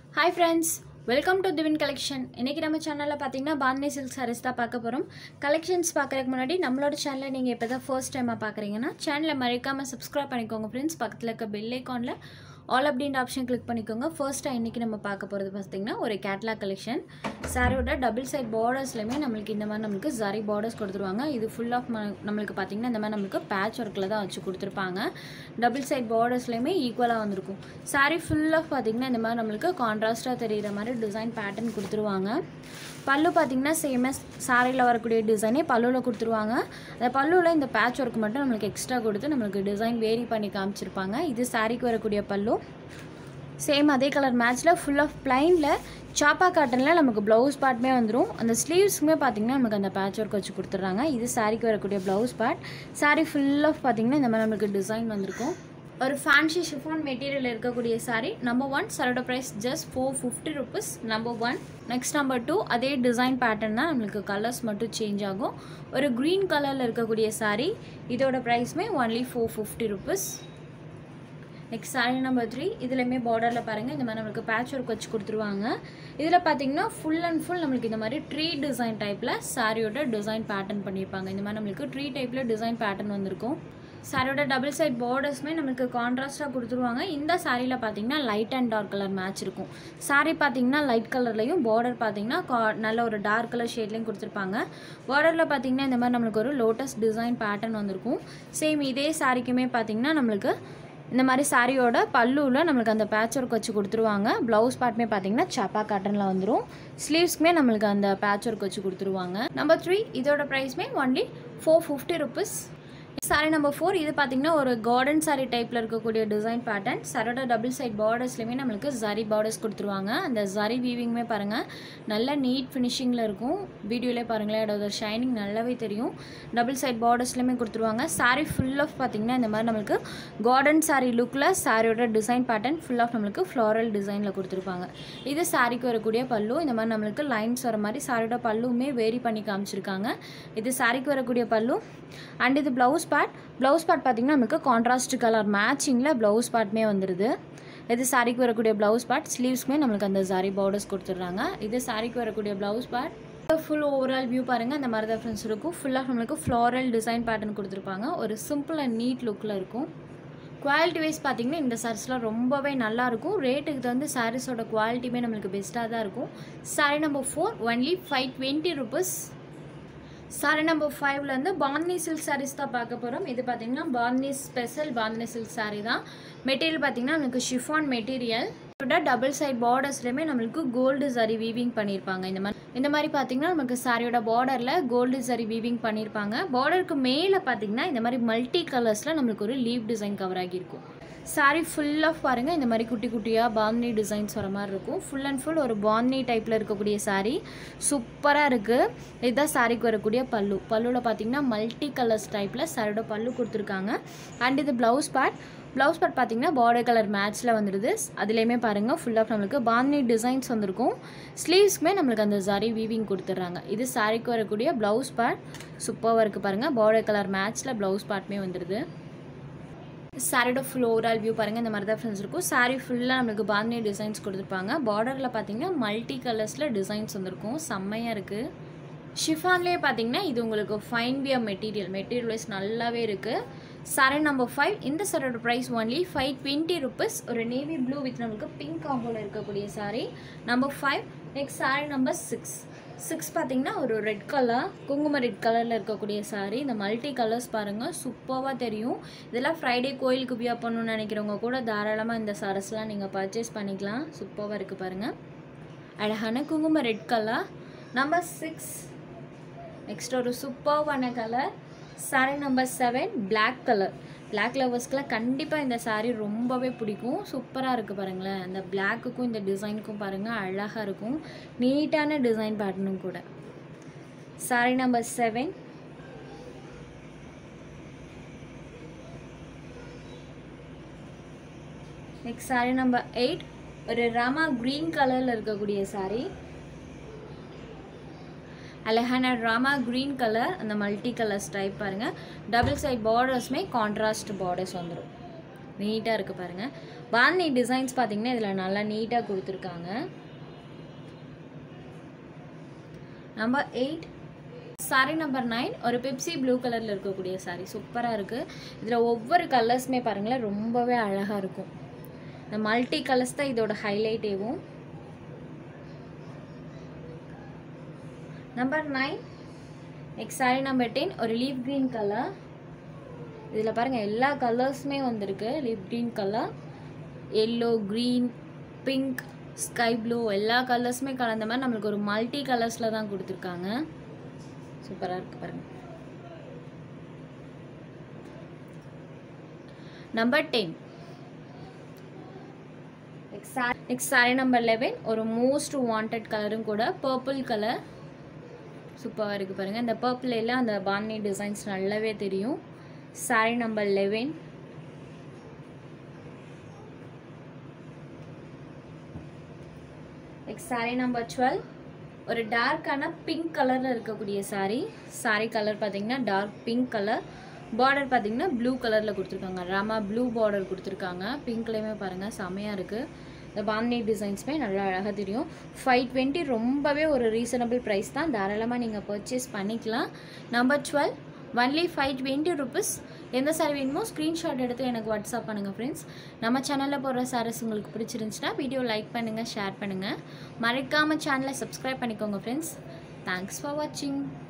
hi friends welcome to திவின் collection இன்றைக்கி நம்ம சேனலில் பார்த்தீங்கன்னா பாந்தினி சில்க் சாரீஸ் தான் பார்க்க போகிறோம் கலெக்ஷன்ஸ் பார்க்குறதுக்கு முன்னாடி நம்மளோட சேனலை நீங்கள் இப்போ தான் ஃபர்ஸ்ட் டைமாக பார்க்குறீங்கன்னா சேனலை மறக்காமல் சப்ஸ்கிரைப் பண்ணிக்கோங்க ஃப்ரெண்ட்ஸ் பக்கத்தில் இருக்க பெல் ஐக்கானில் ஆல் அப்படின்ற ஆப்ஷன் கிளிக் பண்ணிக்கோங்க ஃபர்ஸ்ட்டாக இன்றைக்கி நம்ம பார்க்க போகிறது பார்த்தீங்கன்னா ஒரு கேட்லாக் கலெக்ஷன் சாரியோட டபுள் சைட் பார்டர்ஸ்லையுமே நம்மளுக்கு இந்த மாதிரி நம்மளுக்கு ஜரி பார்டர்ஸ் கொடுத்துருவாங்க இது ஃபுல் ஆஃப் நம்மளுக்கு பார்த்தீங்கன்னா இந்த மாதிரி நம்மளுக்கு பேட்ச் ஒர்க்கில் தான் வச்சு கொடுத்துருப்பாங்க டபுள் சைட் பார்டர்ஸ்லையுமே ஈக்குவலாக வந்திருக்கும் சாரி ஃபுல் ஆஃப் பார்த்தீங்கன்னா இந்த மாதிரி நம்மளுக்கு கான்ட்ராஸ்ட்டாக தெரிகிற மாதிரி டிசைன் பேட்டர்ன் கொடுத்துருவாங்க பல்லு பார்த்தீங்கன்னா சேமாக சாரியில் வரக்கூடிய டிசைனே பல்லுவில் கொடுத்துருவாங்க அந்த பல்லுவில் இந்த பேட்ச் ஒர்க் மட்டும் நம்மளுக்கு எக்ஸ்ட்ரா கொடுத்து நம்மளுக்கு டிசைன் வேரி பண்ணி காமிச்சிருப்பாங்க இது சாரிக்கு வரக்கூடிய பல்லு சேம் அதே கலர் மேட்ச்சில் ஃபுல் ஆஃப் பிளைனில் சாப்பா காட்டனில் நமக்கு ப்ளவுஸ் பார்ட்டுமே வந்துடும் அந்த ஸ்லீவ்ஸுமே பார்த்திங்கன்னா நமக்கு அந்த பேட்ச் ஒர்க் வச்சு கொடுத்துட்றாங்க இது சாரிக்கு வரக்கூடிய blouse part sari full of பார்த்திங்கன்னா இந்த மாதிரி நமக்கு டிசைன் வந்திருக்கும் ஒரு ஃபேன்சி ஷிஃபான் மெட்டீரியல் இருக்கக்கூடிய சாரீ நம்பர் ஒன் சாரோட price just four fifty rupees number one next number two அதே டிசைன் பேட்டர்ன் தான் நம்மளுக்கு கலர்ஸ் மட்டும் சேஞ்ச் ஆகும் ஒரு க்ரீன் கலரில் இருக்கக்கூடிய சாரீ இதோட ப்ரைஸுமே only four fifty rupees next sari number three இதுலையுமே பார்டரில் பாருங்கள் இந்த மாதிரி நம்மளுக்கு பேட்ச் ஒர்க் வச்சு கொடுத்துருவாங்க இதில் பார்த்தீங்கன்னா ஃபுல் அண்ட் ஃபுல் நம்மளுக்கு இந்த மாதிரி ட்ரீ டிசைன் டைப்பில் சாரியோட டிசைன் பேட்டர்ன் பண்ணியிருப்பாங்க இந்த மாதிரி நம்மளுக்கு ட்ரீ டைப்பில் டிசைன் பேட்டர்ன் வந்திருக்கும் சாரியோட டபுள் சைட் பார்டர்ஸுமே நம்மளுக்கு கான்ட்ராஸ்ட்டாக கொடுத்துருவாங்க இந்த சாரியில் பார்த்தீங்கன்னா light and dark colour match இருக்கும் சாரி பார்த்தீங்கன்னா லைட் கலர்லையும் பார்டர் பார்த்தீங்கன்னா கா நல்ல ஒரு டார்க் கலர் ஷேட்லையும் கொடுத்துருப்பாங்க பார்டரில் பார்த்தீங்கன்னா இந்த மாதிரி நம்மளுக்கு ஒரு லோட்டஸ் டிசைன் பேட்டர்ன் வந்திருக்கும் சேம் இதே சாரிக்குமே பார்த்தீங்கன்னா நம்மளுக்கு இந்த மாதிரி சாரியோட பல்லுவில் நம்மளுக்கு அந்த பேட்ச் ஒர்க் வச்சு கொடுத்துருவாங்க ப்ளவுஸ் பார்ட்டுமே பார்த்தீங்கன்னா சப்பா காட்டனில் வந்துடும் ஸ்லீவ்ஸ்க்குமே நம்மளுக்கு அந்த பேட்ச் ஒர்க் வச்சு கொடுத்துருவாங்க நம்பர் த்ரீ இதோட ப்ரைஸ்மே only four fifty rupees sari number four இது பார்த்தீங்கன்னா ஒரு கார்டன் சாரி டைப்பில் இருக்கக்கூடிய டிசைன் பேட்டர்ன் சரோட டபுள் சைட் பார்டர்ஸ்லையுமே நம்மளுக்கு ஜரி பார்டர்ஸ் கொடுத்துருவாங்க அந்த ஜரி வீவிங்குமே பாருங்கள் நல்ல நீட் ஃபினிஷிங்கில் இருக்கும் வீடியோலே பாருங்களேன் அதோட ஷைனிங் நல்லாவே தெரியும் டபுள் சைட் பார்டர்ஸ்லையுமே கொடுத்துருவாங்க சாரி ஃபுல் ஆஃப் பார்த்தீங்கன்னா இந்த மாதிரி நம்மளுக்கு கார்டன் சாரி லுக்கில் சாரியோட டிசைன் பேட்டர்ன் ஃபுல் ஆஃப் நம்மளுக்கு ஃப்ளாரல் டிசைனில் கொடுத்துருப்பாங்க இது சாரிக்கு வரக்கூடிய பல்லு இந்த மாதிரி நம்மளுக்கு லைன்ஸ் வர மாதிரி சாரியோட பல்லுமே வேரி பண்ணி காமிச்சிருக்காங்க இது சாரிக்கு வரக்கூடிய பல்லு அண்ட் இது ப்ளவுஸ் பார்ட் ப்ளவுஸ் பார்ட் பார்த்திங்கன்னா நமக்கு கான்ட்ராஸ்ட் கலர் மேட்சிங்கில் ப்ளவுஸ் பார்ட்டுமே வந்துடுது இது சாரிக்கு வரக்கூடிய ப்ளவுஸ் பார்ட் ஸ்லீவ்ஸ்மே நம்மளுக்கு அந்த சாரி பார்டர்ஸ் கொடுத்துட்றாங்க இது சாரிக்கு வரக்கூடிய blouse part full overall view பாருங்கள் அந்த மாதிரி தான் ஃப்ரெண்ட்ஸ் இருக்கும் ஃபுல்லாக நம்மளுக்கு ஃப்ளாரல் டிசைன் பேட்டர்ன் கொடுத்துருப்பாங்க ஒரு சிம்பிள் அண்ட் நீட் லுக்கில் இருக்கும் குவாலிட்டி வைஸ் பார்த்திங்கன்னா இந்த சாரீஸ்லாம் ரொம்பவே நல்லாயிருக்கும் ரேட்டுக்கு தகுந்த சாரீஸோட குவாலிட்டியுமே நம்மளுக்கு பெஸ்ட்டாக தான் இருக்கும் sari number four only five twenty rupees sari number ஃபைவ்லேருந்து பாந்தினி சில்க் சாரீஸ் தான் பார்க்க போகிறோம் இது பார்த்தீங்கன்னா பாந்தினி ஸ்பெஷல் பாந்தினி சில்க் சாரீ தான் மெட்டீரியல் பார்த்தீங்கன்னா நமக்கு ஷிஃபான் மெட்டீரியல் இதோட டபுள் சைட் பார்டர்ஸ்லையுமே நம்மளுக்கு கோல்டு சரி வீவிங் பண்ணியிருப்பாங்க இந்த மாதிரி இந்த மாதிரி பார்த்தீங்கன்னா நமக்கு சாரியோட பார்டரில் கோல்டு சரி வீவிங் பண்ணியிருப்பாங்க பார்டருக்கு மேலே பார்த்தீங்கன்னா இந்த மாதிரி மல்டி கலர்ஸில் நம்மளுக்கு ஒரு லீவ் டிசைன் கவர் ஆகியிருக்கும் சாரி ஃபுல் ஆஃப் பாருங்கள் இந்த மாதிரி குட்டி குட்டியாக பாந்தினி டிசைன்ஸ் வர மாதிரி இருக்கும் ஃபுல் அண்ட் ஃபுல் ஒரு பாந்தினி டைப்பில் இருக்கக்கூடிய சாரீ சூப்பராக இருக்குது இதுதான் சாரிக்கு வரக்கூடிய பல்லு பல்லுவில் பார்த்தீங்கன்னா மல்டி கலர்ஸ் டைப்பில் சாரியோட பல்லு கொடுத்துருக்காங்க அண்ட் இது ப்ளவுஸ் பார்ட் ப்ளவுஸ் பார்ட் பார்த்தீங்கன்னா பார்டர் கலர் மேட்ச்சில் வந்துடுது அதுலேயுமே பாருங்கள் ஃபுல் ஆஃப் நம்மளுக்கு பாந்தினி டிசைன்ஸ் வந்திருக்கும் ஸ்லீவ்ஸ்க்குமே நம்மளுக்கு அந்த சாரி வீவிங் கொடுத்துட்றாங்க இது சாரிக்கு வரக்கூடிய ப்ளவுஸ் பார்ட் சூப்பராக இருக்குது பாருங்கள் பார்டர் கலர் மேட்ச்சில் ப்ளவுஸ் பார்ட்டுமே வந்துடுது சாரியோட ஃபுல் ஓவரால் வியூ பாருங்கள் இந்த மாதிரி தான் ஃப்ரெண்ட்ஸ் இருக்கும் சாரி ஃபுல்லாக நம்மளுக்கு பாந்தினி டிசைன்ஸ் கொடுத்துருப்பாங்க பார்டரில் பார்த்தீங்கன்னா மல்டி கலர்ஸில் டிசைன்ஸ் வந்திருக்கும் செம்மையாக இருக்குது ஷிஃபான்லேயே பார்த்தீங்கன்னா இது உங்களுக்கு fine wear material material wise நல்லாவே இருக்குது சாரி நம்பர் ஃபைவ் இந்த சாரோட price only five twenty rupees ஒரு நேவி ப்ளூ வித் நம்மளுக்கு பிங்க் காம்போவில் இருக்கக்கூடிய sari number five next sari number six six பார்த்தீங்கன்னா ஒரு ரெட் கலர் குங்கும ரெட் கலரில் இருக்கக்கூடிய சாரீ இந்த மல்டி கலர்ஸ் பாருங்கள் சூப்பராக தெரியும் இதெல்லாம் ஃப்ரைடே கோயிலுக்கு வியர் பண்ணணும்னு நினைக்கிறவங்க கூட தாராளமாக இந்த சாரஸ்லாம் நீங்கள் பர்ச்சேஸ் பண்ணிக்கலாம் சூப்பராக இருக்குது பாருங்கள் அழகான குங்கும red colour number six next ஒரு சூப்பர்வான colour sari number seven black colour black லவர்ஸ்க்குலாம் கண்டிப்பாக இந்த சாரீ ரொம்பவே பிடிக்கும் சூப்பராக இருக்குது பாருங்களேன் அந்த பிளாக்குக்கும் இந்த டிசைனுக்கும் பாருங்கள் அழகாக இருக்கும் நீட்டான டிசைன் பேட்டர்னும் கூட sari number seven next sari number eight ஒரு ராமா க்ரீன் கலரில் இருக்கக்கூடிய சாரீ அழகான ராமா க்ரீன் கலர் அந்த மல்டி கலர்ஸ் டைப் பாருங்கள் டபுள் சைட் பார்டர்ஸுமே கான்ட்ராஸ்ட் பார்டர்ஸ் வந்துடும் நீட்டாக இருக்குது பாருங்கள் பாந்தி டிசைன்ஸ் பார்த்தீங்கன்னா இதில் நல்லா நீட்டாக கொடுத்துருக்காங்க number eight sari number nine ஒரு பெப்சி ப்ளூ கலரில் இருக்கக்கூடிய சாரி சூப்பராக இருக்குது இதில் ஒவ்வொரு கலர்ஸுமே பாருங்களேன் ரொம்பவே அழகாக இருக்கும் இந்த மல்டி கலர்ஸ் தான் இதோட ஹைலைட்டேவும் number nine next sari number ten ஒரு லீப் க்ரீன் கலர் இதில் பாருங்கள் எல்லா கலர்ஸுமே வந்திருக்கு leaf green colour yellow green pink sky blue எல்லா கலர்ஸுமே கலந்த மாதிரி நம்மளுக்கு ஒரு மல்டி கலர்ஸில் தான் கொடுத்துருக்காங்க சூப்பராக இருக்குது பாருங்கள் number ten next sari number eleven ஒரு மோஸ்ட் வாண்டட் கலரும் கூட பர்பிள் கலர் சூப்பராக இருக்குது பாருங்கள் இந்த பர்பிள் எல்லாம் அந்த பாந்தி டிசைன்ஸ் நல்லாவே தெரியும் sari number eleven next sari number twelve ஒரு டார்க்கான பிங்க் கலரில் இருக்கக்கூடிய சாரீ சாரீ கலர் பார்த்தீங்கன்னா டார்க் பிங்க் கலர் பார்டர் பார்த்தீங்கன்னா ப்ளூ கலரில் கொடுத்துருக்காங்க ராமா ப்ளூ பார்டர் கொடுத்துருக்காங்க பிங்க்லேயுமே பாருங்கள் செமையாக இருக்குது இந்த பாந்தி டிசைன்ஸுமே நல்லா அழகாக தெரியும் ஃபைவ் டுவெண்ட்டி ரொம்பவே ஒரு ரீசனபிள் ப்ரைஸ் தான் தாராளமாக நீங்கள் பர்ச்சேஸ் பண்ணிக்கலாம் number twelve only five twenty rupees எந்த சாரி வேணுமோ ஸ்க்ரீன்ஷாட் எடுத்து எனக்கு வாட்ஸ்அப் பண்ணுங்கள் ஃப்ரெண்ட்ஸ் நம்ம சேனலில் போடுற சாரீஸ் உங்களுக்கு பிடிச்சிருந்துச்சுன்னா வீடியோ லைக் பண்ணுங்கள் ஷேர் பண்ணுங்கள் மறக்காமல் சேனலை சப்ஸ்கிரைப் பண்ணிக்கோங்க ஃப்ரெண்ட்ஸ் தேங்க்ஸ் ஃபார் வாட்சிங்